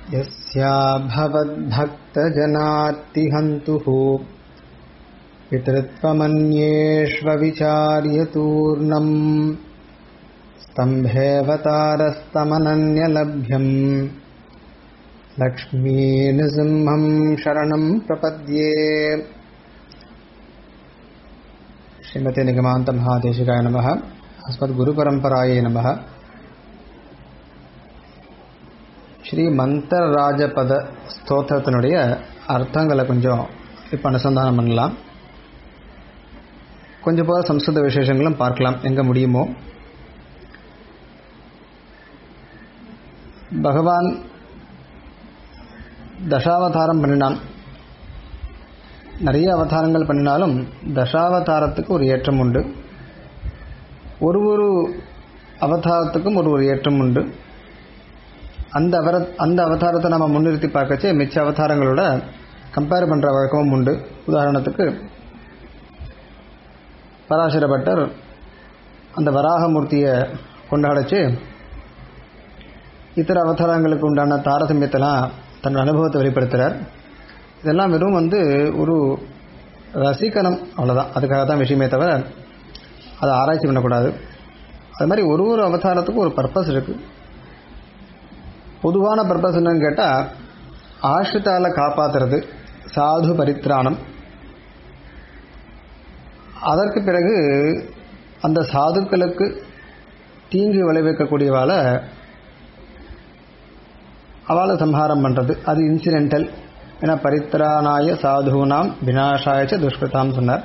यस्याभवद्भक्तजनात्तिहन्तुः पितृत्वमन्येष्वविचार्यतूर्णम् स्तम्भेऽवतारस्तमनन्यलभ्यम् लक्ष्मीनृसिंहम् शरणम् प्रपद्ये श्रीमते निगमान्तमहादेशिकाय नमः अस्मद्गुरुपरम्परायै नमः ஸ்ரீ மந்தரராஜபத ஸ்தோத்திரத்தினுடைய அர்த்தங்களை கொஞ்சம் இப்போ அனுசந்தானம் பண்ணலாம் கொஞ்சம் போல சம்ஸ்கிருத விசேஷங்களும் பார்க்கலாம் எங்கே முடியுமோ பகவான் தசாவதாரம் பண்ணினான் நிறைய அவதாரங்கள் பண்ணினாலும் தசாவதாரத்துக்கு ஒரு ஏற்றம் உண்டு ஒரு ஒரு அவதாரத்துக்கும் ஒரு ஒரு ஏற்றம் உண்டு அந்த அவர அந்த அவதாரத்தை நம்ம முன்னிறுத்தி பார்க்கச்சே மிச்ச அவதாரங்களோட கம்பேர் பண்ணுற வழக்கமும் உண்டு உதாரணத்துக்கு பராசர பட்டர் அந்த வராகமூர்த்தியை கொண்டாடச்சு இத்தர அவதாரங்களுக்கு உண்டான தாரதமியத்தெல்லாம் தன்னோட அனுபவத்தை வெளிப்படுத்துகிறார் இதெல்லாம் வெறும் வந்து ஒரு ரசிக்கணும் அவ்வளோதான் அதுக்காக தான் விஷயமே தவிர அதை ஆராய்ச்சி பண்ணக்கூடாது அது மாதிரி ஒரு ஒரு அவதாரத்துக்கும் ஒரு பர்பஸ் இருக்குது பொதுவான பர்பஸ் என்னன்னு கேட்டால் ஆஷ்ரித்தால காப்பாற்றுறது சாது பரித்ராணம் அதற்கு பிறகு அந்த சாதுக்களுக்கு தீங்கு விளைவிக்கக்கூடியவாளை அவளை சம்ஹாரம் பண்ணுறது அது இன்சிடென்டல் ஏன்னா பரித்ராணாய சாதுனாம் வினாசாயச்ச துஷ்கிருதாம் சொன்னார்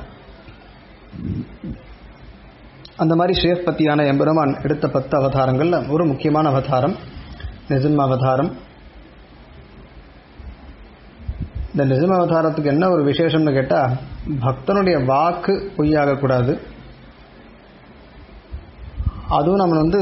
அந்த மாதிரி ஸ்ரேஷ்பத்தியான எம்பெருமான் எடுத்த பத்து அவதாரங்கள்ல ஒரு முக்கியமான அவதாரம் நிசிம்ம அவதாரம் இந்த நிசிம்ம அவதாரத்துக்கு என்ன ஒரு விசேஷம்னு கேட்டால் பக்தனுடைய வாக்கு பொய்யாகக்கூடாது அதுவும் நம்ம வந்து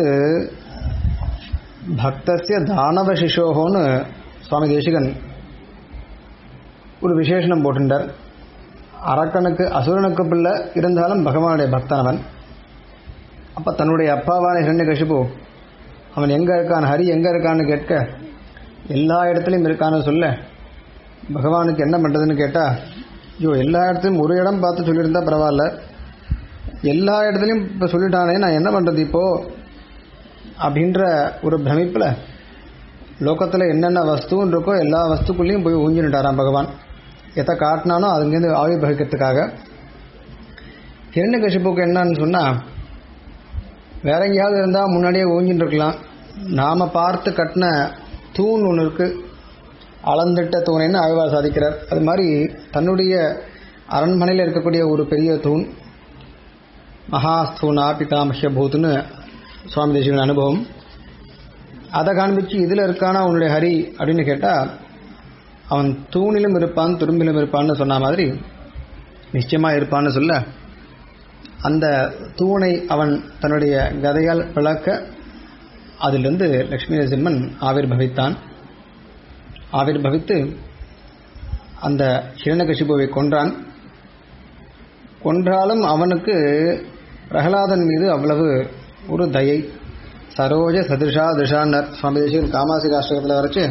பக்தசிய தானவ சிசோகோன்னு சுவாமி தேசிகன் ஒரு விசேஷனம் போட்டுட்டார் அரக்கனுக்கு அசுரனுக்கு பிள்ளை இருந்தாலும் பகவானுடைய பக்தனவன் அப்போ தன்னுடைய அப்பாவான இரண்டு கஷிப்பு அவன் எங்கே இருக்கான் ஹரி எங்கே இருக்கான்னு கேட்க எல்லா இடத்துலையும் இருக்கான்னு சொல்ல பகவானுக்கு என்ன பண்ணுறதுன்னு கேட்டால் ஐயோ எல்லா இடத்துலையும் ஒரு இடம் பார்த்து சொல்லியிருந்தா பரவாயில்ல எல்லா இடத்துலையும் இப்போ சொல்லிட்டானே நான் என்ன பண்ணுறது இப்போது அப்படின்ற ஒரு பிரமிப்பில் லோகத்தில் என்னென்ன வஸ்துன்னு இருக்கோ எல்லா வஸ்துக்குள்ளேயும் போய் ஊஞ்சினுட்டாராம் பகவான் எதை காட்டினானோ அதுங்கேருந்து ஆவிர்வகிக்கிறதுக்காக இரண்டு கஷிப்புக்கு என்னன்னு சொன்னால் வேற எங்கேயாவது இருந்தால் முன்னாடியே ஊஞ்சின்னு இருக்கலாம் நாம் பார்த்து கட்டின தூண் ஒன்று இருக்குது அளந்திட்ட தூணைன்னு ஆய்வார் சாதிக்கிறார் அது மாதிரி தன்னுடைய அரண்மனையில் இருக்கக்கூடிய ஒரு பெரிய தூண் மகாஸ்தூனா பிதாமஹ்ய பூத்துன்னு சுவாமி தேசிகன் அனுபவம் அதை காண்பிச்சு இதில் இருக்கானா உன்னுடைய ஹரி அப்படின்னு கேட்டால் அவன் தூணிலும் இருப்பான் துரும்பிலும் இருப்பான்னு சொன்ன மாதிரி நிச்சயமாக இருப்பான்னு சொல்ல அந்த தூணை அவன் தன்னுடைய கதையால் விளக்க அதிலிருந்து லக்ஷ்மி நரசிம்மன் ஆவிர் பவித்தான் ஆவிர் பவித்து அந்த ஹிரண்யகசிபுவை கொன்றான் கொன்றாலும் அவனுக்கு பிரகலாதன் மீது அவ்வளவு ஒரு தயை சரோஜ சதிருஷா திருஷான்னர் சுவாமி தேசிகன் காமாசி ராஷ்டிரத்தில் வரைச்சு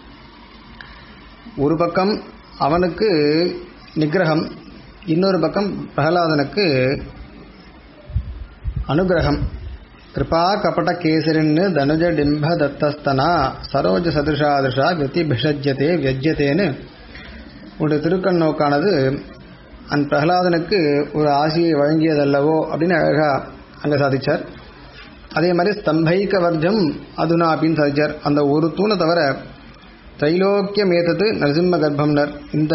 ஒரு பக்கம் அவனுக்கு நிகிரகம் இன்னொரு பக்கம் பிரகலாதனுக்கு அனுகிரகம் கிருபா கபட கேசரின்னு தனுஜ டிம்ப தத்தஸ்தனா சரோஜ சதுஷாதிருஷா வெத்தி பிஷஜ்யத்தே வியஜ்யத்தேன்னு உன்னுடைய திருக்கண் நோக்கானது அந்த பிரகலாதனுக்கு ஒரு ஆசையை வழங்கியதல்லவோ அப்படின்னு அழகா அங்கே சாதிச்சார் அதே மாதிரி ஸ்தம்பைக்க வர்ஜம் அதுனா அப்படின்னு சாதிச்சார் அந்த ஒரு தூணை தவிர தைலோக்கியம் ஏத்தது நரசிம்ம கர்ப்பம்னர் இந்த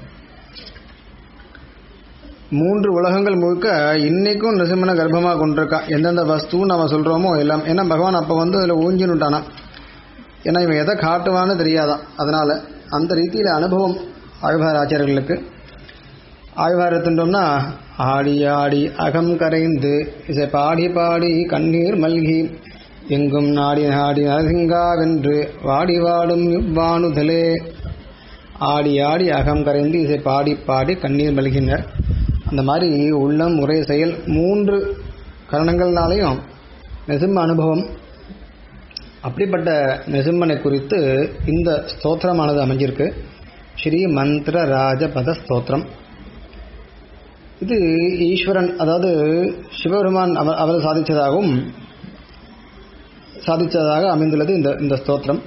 மூன்று உலகங்கள் முழுக்க இன்னைக்கும் நரசிம்மனை கர்ப்பமாக கொண்டிருக்கான் எந்தெந்த வஸ்து நம்ம சொல்கிறோமோ எல்லாம் ஏன்னா பகவான் அப்போ வந்து அதில் ஊஞ்சினுட்டானா ஏன்னா இவன் எதை காட்டுவான்னு தெரியாதான் அதனால் அந்த ரீதியில் அனுபவம் ஆழ்வார் ஆச்சாரியர்களுக்கு ஆழ்வார் தின்றோம்னா ஆடி ஆடி அகம் கரைந்து இசை பாடி பாடி கண்ணீர் மல்கி எங்கும் நாடி நாடி நரசிங்காவென்று வாடி வாடும் இவ்வாணுதலே ஆடி ஆடி அகம் கரைந்து இசை பாடி பாடி கண்ணீர் மல்கினர் அந்த மாதிரி உள்ளம் உரை செயல் மூன்று கரணங்கள்னாலையும் நெசிம்ம அனுபவம் அப்படிப்பட்ட நிருசிம்மனை குறித்து இந்த ஸ்தோத்திரமானது அமைஞ்சிருக்கு ஸ்ரீ மந்திர ராஜபத ஸ்தோத்திரம் இது ஈஸ்வரன் அதாவது சிவபெருமான் அவர் அவர் சாதித்ததாகவும் சாதித்ததாக அமைந்துள்ளது இந்த இந்த ஸ்தோத்திரம்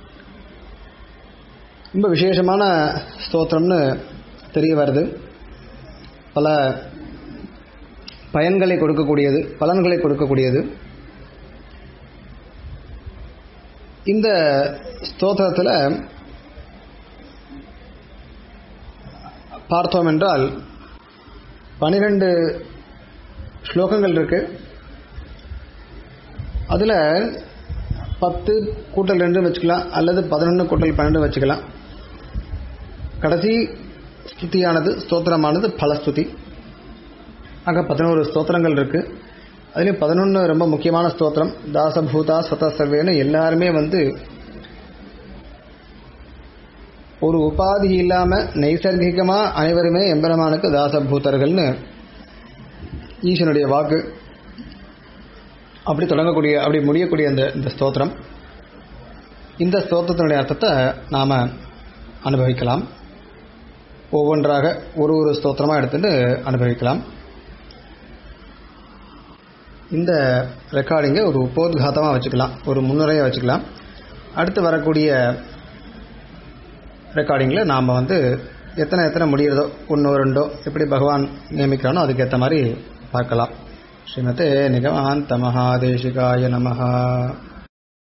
ரொம்ப விசேஷமான ஸ்தோத்திரம்னு தெரிய வருது பல பயன்களை கொடுக்கக்கூடியது பலன்களை கொடுக்கக்கூடியது இந்த ஸ்தோத்திரத்தில் பார்த்தோம் என்றால் பனிரெண்டு ஸ்லோகங்கள் இருக்கு அதில் பத்து கூட்டல் ரெண்டு வச்சுக்கலாம் அல்லது பதினொன்று கூட்டல் பன்னெண்டு வச்சுக்கலாம் கடைசி ஸ்துதியானது ஸ்தோத்திரமானது பலஸ்துதி ஆக பதினோரு ஸ்தோத்திரங்கள் இருக்கு அதுலேயும் பதினொன்று ரொம்ப முக்கியமான ஸ்தோத்திரம் தாசபூதா ஸ்வத சர்வேன்னு எல்லாருமே வந்து ஒரு உபாதி இல்லாம நைசர்கிகமா அனைவருமே எம்பெருமானுக்கு தாசபூதர்கள்னு ஈசனுடைய வாக்கு அப்படி தொடங்கக்கூடிய அப்படி முடியக்கூடிய அந்த இந்த ஸ்தோத்திரம் இந்த ஸ்தோத்திரத்தினுடைய அர்த்தத்தை நாம அனுபவிக்கலாம் ஒவ்வொன்றாக ஒரு ஒரு ஸ்தோத்திரமா எடுத்துட்டு அனுபவிக்கலாம் இந்த ரெக்கார்டிங்கை ஒரு உபோத்காத்தமாக வச்சுக்கலாம் ஒரு முன்னுரையை வச்சுக்கலாம் அடுத்து வரக்கூடிய ரெக்கார்டிங்கில் நாம் வந்து எத்தனை எத்தனை முடிகிறதோ ஒன்றோ ரெண்டோ எப்படி பகவான் நியமிக்கிறானோ அதுக்கேற்ற மாதிரி பார்க்கலாம் ஸ்ரீமதே நிகமாந்த மகாதேசிகாய நமஹா